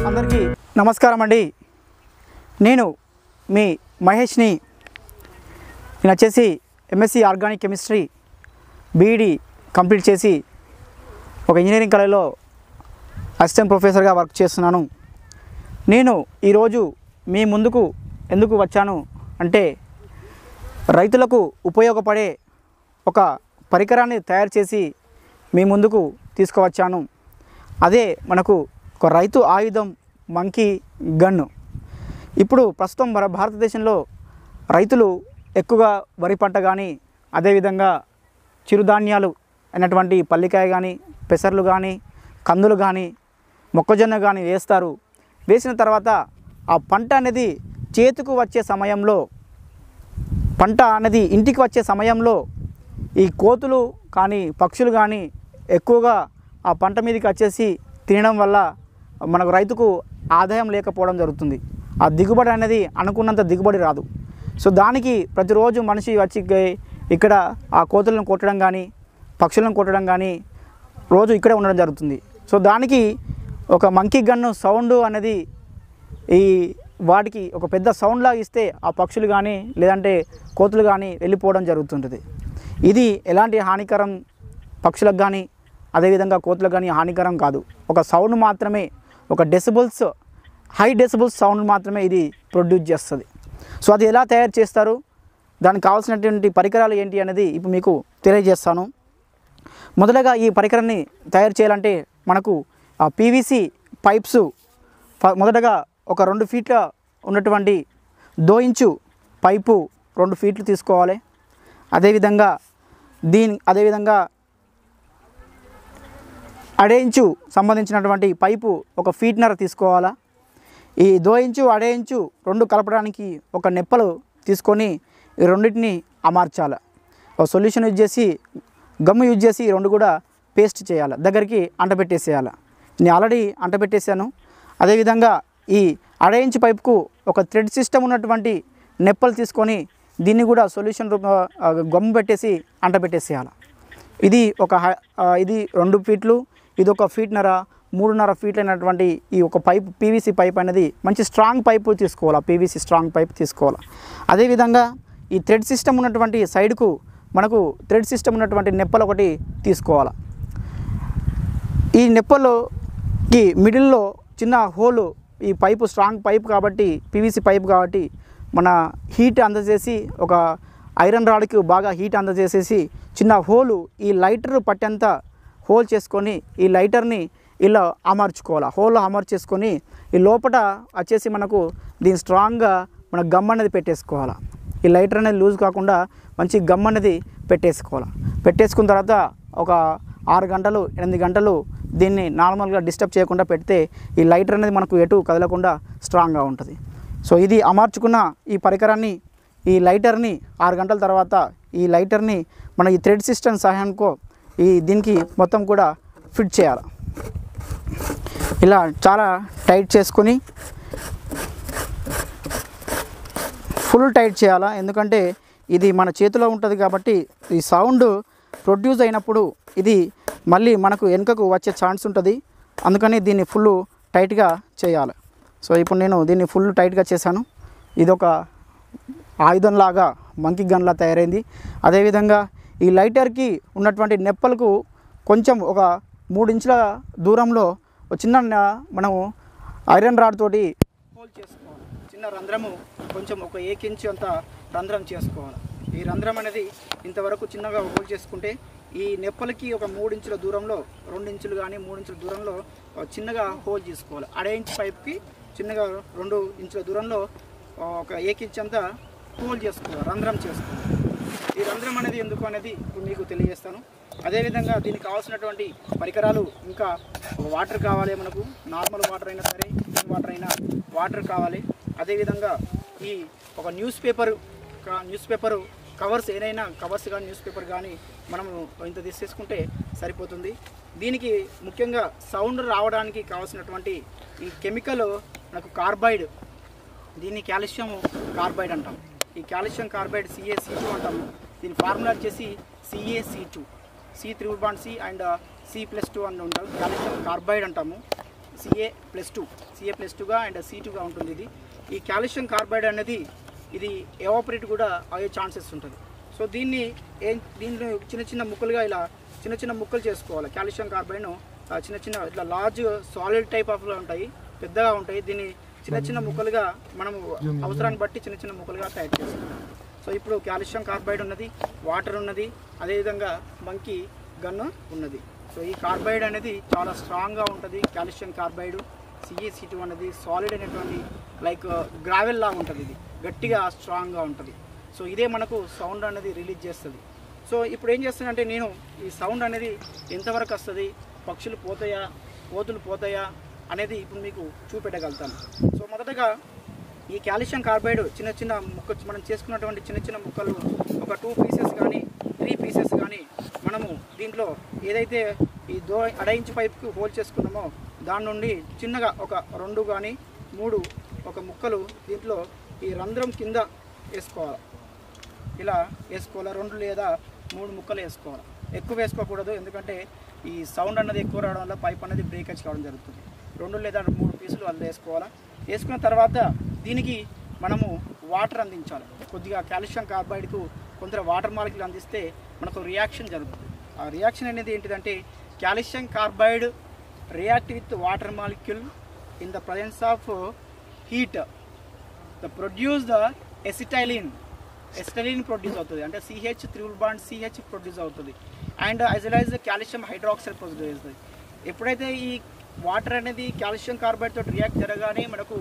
అందరికీ నమస్కారం అండి నేను మీ మహేష్ని నేను వచ్చేసి MSc organic chemistry BEd complete చేసి ఒక ఇంజనీరింగ్ కాలేజ్లో అసిస్టెంట్ ప్రొఫెసర్గా వర్క్ చేస్తున్నాను నేను ఈరోజు మీ ముందుకు ఎందుకు వచ్చాను అంటే రైతులకు ఉపయోగపడే ఒక పరికరాన్ని తయారు చేసి మీ ముందుకు తీసుకువచ్చాను అదే మనకు ఒక రైతు ఆయుధం మంకీ గన్ను ఇప్పుడు ప్రస్తుతం మన భారతదేశంలో రైతులు ఎక్కువగా వరి పంట కానీ అదేవిధంగా చిరుధాన్యాలు అయినటువంటి పల్లికాయ కానీ పెసర్లు కానీ కందులు కానీ మొక్కజొన్న కానీ వేస్తారు వేసిన తర్వాత ఆ పంట అనేది చేతికి వచ్చే సమయంలో పంట అనేది ఇంటికి వచ్చే సమయంలో ఈ కోతులు కానీ పక్షులు కానీ ఎక్కువగా ఆ పంట మీదకి వచ్చేసి తినడం వల్ల మనకు రైతుకు ఆదాయం లేకపోవడం జరుగుతుంది ఆ దిగుబడి అనేది అనుకున్నంత దిగుబడి రాదు సో దానికి ప్రతిరోజు మనిషి వచ్చి గ- ఇక్కడ ఆ కోతులను కొట్టడం కానీ పక్షులను కొట్టడం కానీ రోజు ఇక్కడే ఉండడం జరుగుతుంది సో దానికి ఒక మంకీ గన్ను సౌండ్ అనేది ఈ వాటికి ఒక పెద్ద సౌండ్ లాగా ఇస్తే ఆ పక్షులు కానీ లేదంటే కోతులు కానీ వెళ్ళిపోవడం జరుగుతుంటుంది ఇది ఎలాంటి హానికరం పక్షులకు కానీ అదేవిధంగా కోతులకు కానీ హానికరం కాదు ఒక సౌండ్ మాత్రమే ఒక డెసిబుల్స్ హై డెసిబుల్స్ సౌండ్ మాత్రమే ఇది ప్రొడ్యూస్ చేస్తుంది సో అది ఎలా తయారు చేస్తారు దానికి కావాల్సినటువంటి పరికరాలు ఏంటి అనేది ఇప్పుడు మీకు తెలియజేస్తాను మొదటగా ఈ పరికరాన్ని తయారు చేయాలంటే మనకు ఆ పీవీసీ పైప్స్ ఫ- మొదటగా ఒక రెండు ఫీట్ల ఉన్నటువంటి దో ఇంచు పైపు రెండు ఫీట్లు తీసుకోవాలి అదేవిధంగా దీని అదేవిధంగా అడే ఇంచు సంబంధించినటువంటి పైపు ఒక ఫీట్నర తీసుకోవాలా ఈ దో ఇంచు అడే ఇంచు రెండు కలపడానికి ఒక నెప్పలు తీసుకొని ఈ రెండింటిని అమర్చాలి ఒక సొల్యూషన్ యూజ్ చేసి గమ్ము యూజ్ చేసి ఈ రెండు కూడా పేస్ట్ చేయాలి దగ్గరికి అంటపెట్టేసేయాలి నేను ఆల్రెడీ అంటపెట్టేసాను అదేవిధంగా ఈ అడే ఇంచు పైపుకు ఒక థ్రెడ్ సిస్టమ్ ఉన్నటువంటి నెప్పలు తీసుకొని దీన్ని కూడా సొల్యూషన్ రూప ఆ, గమ్ము పెట్టేసి అంటపెట్టేసేయాలి ఇది ఒక హై- ఆ, ఇది రెండు ఫీట్లు ఇది ఒక ఫీట్నర మూడున్నర ఫీట్లు అయినటువంటి ఈ ఒక పైప్ పీవీసీ పైప్ అనేది మంచి స్ట్రాంగ్ పైపు తీసుకోవాలి పీవీసీ స్ట్రాంగ్ పైప్ తీసుకోవాలి అదేవిధంగా ఈ థ్రెడ్ సిస్టమ్ ఉన్నటువంటి సైడ్కు మనకు థ్రెడ్ సిస్టమ్ ఉన్నటువంటి నెప్పలు ఒకటి తీసుకోవాలి ఈ నెప్పలోకి మిడిల్లో చిన్న హోలు ఈ పైపు స్ట్రాంగ్ పైప్ కాబట్టి పీవీసీ పైప్ కాబట్టి మన హీట్ అందజేసి ఒక ఐరన్ రాడ్కి బాగా హీట్ అందజేసేసి చిన్న హోలు ఈ లైటర్ పట్టేంత హోల్ చేసుకొని ఈ లైటర్ని ఇలా అమర్చుకోవాలి హోల్ అమర్చేసుకొని ఈ లోపల వచ్చేసి మనకు దీని స్ట్రాంగ్గా మన గమ్ అనేది పెట్టేసుకోవాలి ఈ లైటర్ అనేది లూజ్ కాకుండా మంచి గమ్ అనేది పెట్టేసుకోవాలి పెట్టేసుకున్న తర్వాత ఒక ఆరు గంటలు ఎనిమిది గంటలు దీన్ని నార్మల్గా డిస్టర్బ్ చేయకుండా పెడితే ఈ లైటర్ అనేది మనకు ఎటు కదలకుండా స్ట్రాంగ్గా ఉంటుంది సో ఇది అమర్చుకున్న ఈ పరికరాన్ని ఈ లైటర్ని ఆరు గంటల తర్వాత ఈ లైటర్ని మన ఈ థ్రెడ్ సిస్టమ్ సహాయంకో ఈ దీనికి మొత్తం కూడా ఫిట్ చేయాలి ఇలా చాలా టైట్ చేసుకొని ఫుల్ టైట్ చేయాలా ఎందుకంటే ఇది మన చేతిలో ఉంటుంది కాబట్టి ఈ సౌండ్ ప్రొడ్యూస్ అయినప్పుడు ఇది మళ్ళీ మనకు వెనుకకు వచ్చే ఛాన్స్ ఉంటుంది అందుకని దీన్ని ఫుల్ టైట్గా చేయాలి సో ఇప్పుడు నేను దీన్ని ఫుల్ టైట్గా చేశాను ఇది ఒక ఆయుధంలాగా మంకీ గన్లా తయారైంది అదేవిధంగా ఈ లైటర్కి ఉన్నటువంటి నెప్పలకు కొంచెం ఒక మూడు ఇంచుల దూరంలో ఒక చిన్న న- మనము ఐరన్ రాడ్ తోటి హోల్ చేసుకోవాలి చిన్న రంధ్రము కొంచెం ఒక ఏక్ ఇంచు అంత రంధ్రం చేసుకోవాలి ఈ రంధ్రం అనేది ఇంతవరకు చిన్నగా హోల్ చేసుకుంటే ఈ నెప్పలకి ఒక మూడు ఇంచుల దూరంలో రెండు ఇంచులు కానీ మూడు ఇంచుల దూరంలో ఒక చిన్నగా హోల్ చేసుకోవాలి అడే ఇంచ్ పైప్కి చిన్నగా రెండు ఇంచుల దూరంలో ఒక ఏక్ ఇంచ్ అంతా హోల్ చేసుకోవాలి రంధ్రం చేసుకోవాలి ఈ రంధ్రం అనేది ఎందుకు అనేది ఇప్పుడు మీకు తెలియజేస్తాను అదేవిధంగా దీనికి కావాల్సినటువంటి పరికరాలు ఇంకా వాటర్ కావాలి మనకు నార్మల్ వాటర్ అయినా సరే క్లీన్ వాటర్ అయినా వాటర్ కావాలి అదేవిధంగా ఈ ఒక newspaper newspaper covers ఏదైనా కవర్స్ కానీ న్యూస్ పేపర్ కానీ మనము ఇంత తీసేసుకుంటే సరిపోతుంది దీనికి ముఖ్యంగా సౌండ్ రావడానికి కావాల్సినటువంటి ఈ కెమికల్ మనకు కార్బైడ్ దీన్ని కాల్షియం కార్బైడ్ అంటాం ఈ కాల్షియం కార్బైడ్ సిఏసి టూ అంటాము దీని ఫార్ములా వచ్చేసి CAC two C triple bond C and C plus two అని ఉంటాం కాల్షియం కార్బైడ్ అంటాము CA plus two CA plus టూగా అండ్ సి టూగా ఉంటుంది ఇది ఈ కాల్షియం కార్బైడ్ అనేది ఇది ఎవాపరేట్ కూడా అయ్యే ఛాన్సెస్ ఉంటుంది సో దీన్ని ఏం దీన్ని చిన్న చిన్న ముక్కలుగా ఇలా చిన్న చిన్న ముక్కలు చేసుకోవాలి కాల్షియం కార్బైడ్ను ఆ, చిన్న చిన్న ఇట్లా లార్జ్ సాలిడ్ టైప్ ఆఫ్లో ఉంటాయి పెద్దగా ఉంటాయి దీన్ని చిన్న చిన్న ముక్కలుగా మనము అవసరాన్ని బట్టి చిన్న చిన్న ముక్కలుగా తయారు చేసుకుంటాం సో ఇప్పుడు కాల్షియం కార్బైడ్ ఉన్నది వాటర్ ఉన్నది అదేవిధంగా మంకీ గన్ను ఉన్నది సో ఈ కార్బైడ్ అనేది చాలా స్ట్రాంగ్గా ఉంటుంది కాల్షియం కార్బైడ్ సిఏసి టూ అనేది సాలిడ్ అనేటువంటి లైక్ గ్రావెల్ లాగా ఉంటుంది ఇది గట్టిగా స్ట్రాంగ్గా ఉంటుంది సో ఇదే మనకు సౌండ్ అనేది రిలీజ్ చేస్తుంది సో ఇప్పుడు ఏం చేస్తానంటే నేను ఈ సౌండ్ అనేది ఎంతవరకు వస్తుంది పక్షులు పోతాయా కోతులు పోతాయా అనేది ఇప్పుడు మీకు చూపెట్టగలుగుతాను సో మొదటగా ఈ కాల్షియం కార్బైడ్ చిన్న చిన్న ముక్క మనం చేసుకున్నటువంటి చిన్న చిన్న ముక్కలు ఒక టూ పీసెస్ కానీ త్రీ పీసెస్ కానీ మనము దీంట్లో ఏదైతే ఈ దో అడ ఇంచ్ పైప్కి హోల్ చేసుకున్నామో దాని నుండి చిన్నగా ఒక రెండు కానీ మూడు ఒక ముక్కలు దీంట్లో ఈ రంధ్రం కింద వేసుకోవాలి ఇలా వేసుకోవాలి రెండు లేదా మూడు ముక్కలు వేసుకోవాలి ఎక్కువ వేసుకోకూడదు ఎందుకంటే ఈ సౌండ్ అన్నది ఎక్కువ రావడం వల్ల పైప్ అనేది బ్రేకేజ్ కావడం జరుగుతుంది రెండు లేదా మూడు పీసులు అందులో వేసుకోవాలా వేసుకున్న తర్వాత దీనికి మనము వాటర్ అందించాలి కొద్దిగా కాల్షియం కార్బైడ్కు కొంత వాటర్ మాలిక్యూల్ అందిస్తే మనకు రియాక్షన్ జరుగుతుంది ఆ రియాక్షన్ అనేది ఏంటిదంటే calcium carbide react with water molecule in the presence of heat the produce the acetylene acetylene produce అవుతుంది అంటే CH triple bond CH produce అవుతుంది and as well as calcium hydroxide produce అవుతుంది ఎప్పుడైతే ఈ వాటర్ అనేది calcium carbide తోటి react జరగానే మనకు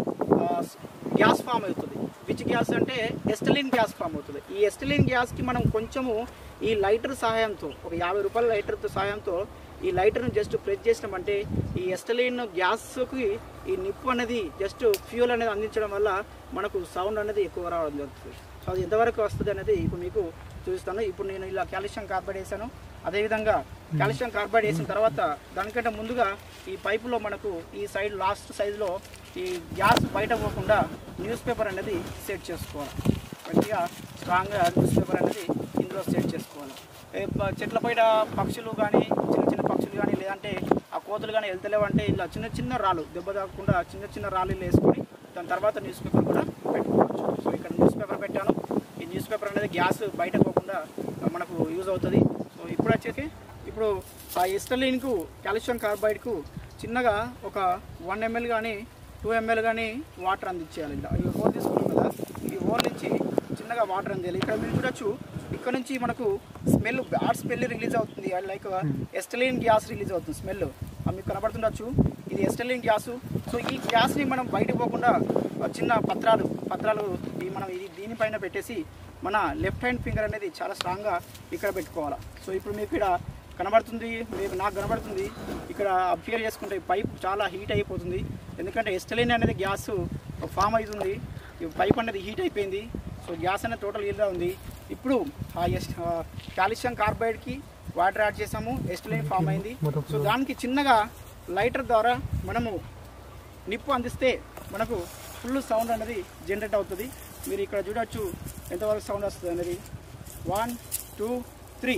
గ్యాస్ ఫామ్ అవుతుంది విచ్ గ్యాస్ అంటే ఎస్టలిన్ గ్యాస్ ఫామ్ అవుతుంది ఈ ఎస్టలిన్ గ్యాస్కి మనం కొంచెము ఈ లైటర్ సహాయంతో ఒక యాభై రూపాయల లైటర్ సహాయంతో ఈ లైటర్ను జస్ట్ ప్రెస్ చేసినామంటే ఈ ఎస్టలిన్ గ్యాస్కి ఈ నిప్పు అనేది జస్ట్ ఫ్యూల్ అనేది అందించడం వల్ల మనకు సౌండ్ అనేది ఎక్కువ రావడం జరుగుతుంది సో అది ఎంతవరకు వస్తుంది అనేది ఇప్పుడు మీకు చూపిస్తాను ఇప్పుడు నేను ఇలా కాల్షియం కార్బైడ్ వేసాను అదేవిధంగా కాల్షియం కార్బైడ్ వేసిన తర్వాత దానికంటే ముందుగా ఈ పైపులో మనకు ఈ సైడ్ లాస్ట్ సైజులో ఈ గ్యాస్ బయట పోకుండా న్యూస్ పేపర్ అనేది సెట్ చేసుకోవాలి మంచిగా స్ట్రాంగ్గా న్యూస్ పేపర్ అనేది ఇందులో సెట్ చేసుకోవాలి ఏ ప- చెట్ల పైన పక్షులు కానీ చిన్న చిన్న పక్షులు కానీ లేదంటే ఆ కోతులు కానీ వెళ్తలేవంటే ఇలా చిన్న చిన్న రాళ్ళు దెబ్బ తాగకుండా చిన్న చిన్న రాళ్ళు ఇలా వేసుకొని దాని తర్వాత న్యూస్ పేపర్ కూడా పెట్టుకోవచ్చు సో ఇక్కడ న్యూస్ పేపర్ పెట్టాను ఈ న్యూస్ పేపర్ అనేది గ్యాస్ బయట పోకుండా మనకు యూజ్ అవుతుంది సో ఇప్పుడు వచ్చేసి ఇప్పుడు ఆ ఎస్టలిన్కు కాల్షియం కార్బైడ్కు చిన్నగా ఒక వన్ ఎంఎల్ కానీ టూ ఎంఎల్ కానీ వాటర్ అందించేయాలి ఇలా ఈ హోల్ తీసుకున్నాం కదా ఈ హోల్ నుంచి చిన్నగా వాటర్ అందియాలి ఇక్కడ మీరు చూడొచ్చు ఇక్కడ నుంచి మనకు స్మెల్ బ్యాడ్ స్మెల్ రిలీజ్ అవుతుంది లైక్ ఎస్టలిన్ గ్యాస్ రిలీజ్ అవుతుంది స్మెల్ మీకు కనబడుతుండొచ్చు ఇది ఎస్టలిన్ గ్యాస్ సో ఈ గ్యాస్ని మనం బయటకు పోకుండా ఆ చిన్న పత్రాలు పత్రాలు ఈ మనం ఇది దీనిపైన పెట్టేసి మన లెఫ్ట్ హ్యాండ్ ఫింగర్ అనేది చాలా స్ట్రాంగ్గా ఇక్కడ పెట్టుకోవాలి సో ఇప్పుడు మీకు ఇక్కడ కనబడుతుంది మీకు నాకు కనబడుతుంది ఇక్కడ అబ్జర్వ్ చేసుకుంటే ఈ పైప్ చాలా హీట్ అయిపోతుంది ఎందుకంటే ఎస్టలిన్ అనేది గ్యాస్ ఫామ్ అవుతుంది ఈ పైప్ అనేది హీట్ అయిపోయింది సో గ్యాస్ అనేది టోటల్ హీట్గా ఉంది ఇప్పుడు ఆ ఎస్ కాల్షియం కార్బైడ్కి వాటర్ యాడ్ చేసాము ఎస్టలిన్ ఫామ్ అయింది సో దానికి చిన్నగా లైటర్ ద్వారా మనము నిప్పు అందిస్తే మనకు ఫుల్ సౌండ్ అనేది జనరేట్ అవుతుంది మీరు ఇక్కడ చూడొచ్చు ఎంతవరకు సౌండ్ వస్తుంది అనేది వన్ టూ త్రీ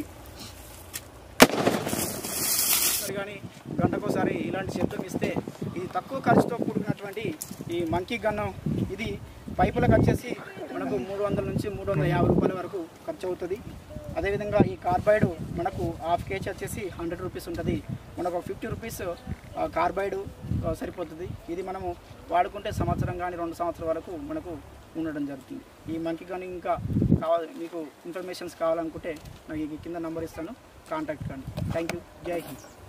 కానీ గంటకోసారి ఇలాంటి శబ్దం ఇస్తే ఇది తక్కువ ఖర్చుతో కూడుకున్నటువంటి ఈ మంకీ గన్నం ఇది పైపులకు వచ్చేసి మనకు మూడు వందల నుంచి మూడు వందల యాభై రూపాయల వరకు ఖర్చు అవుతుంది అదేవిధంగా ఈ కార్బైడ్ మనకు హాఫ్ కేజీ వచ్చేసి హండ్రెడ్ రూపీస్ ఉంటుంది మనకు ఫిఫ్టీ రూపీస్ కార్బైడ్ సరిపోతుంది ఇది మనము వాడుకుంటే సంవత్సరం కానీ రెండు సంవత్సరాల వరకు మనకు ఉండడం జరుగుతుంది ఈ మంకీ కానీ ఇంకా కావాలి మీకు ఇన్ఫర్మేషన్స్ కావాలనుకుంటే నాకు ఈ కింద నంబర్ ఇస్తాను కాంటాక్ట్ కండి థ్యాంక్ యూ జై హింద్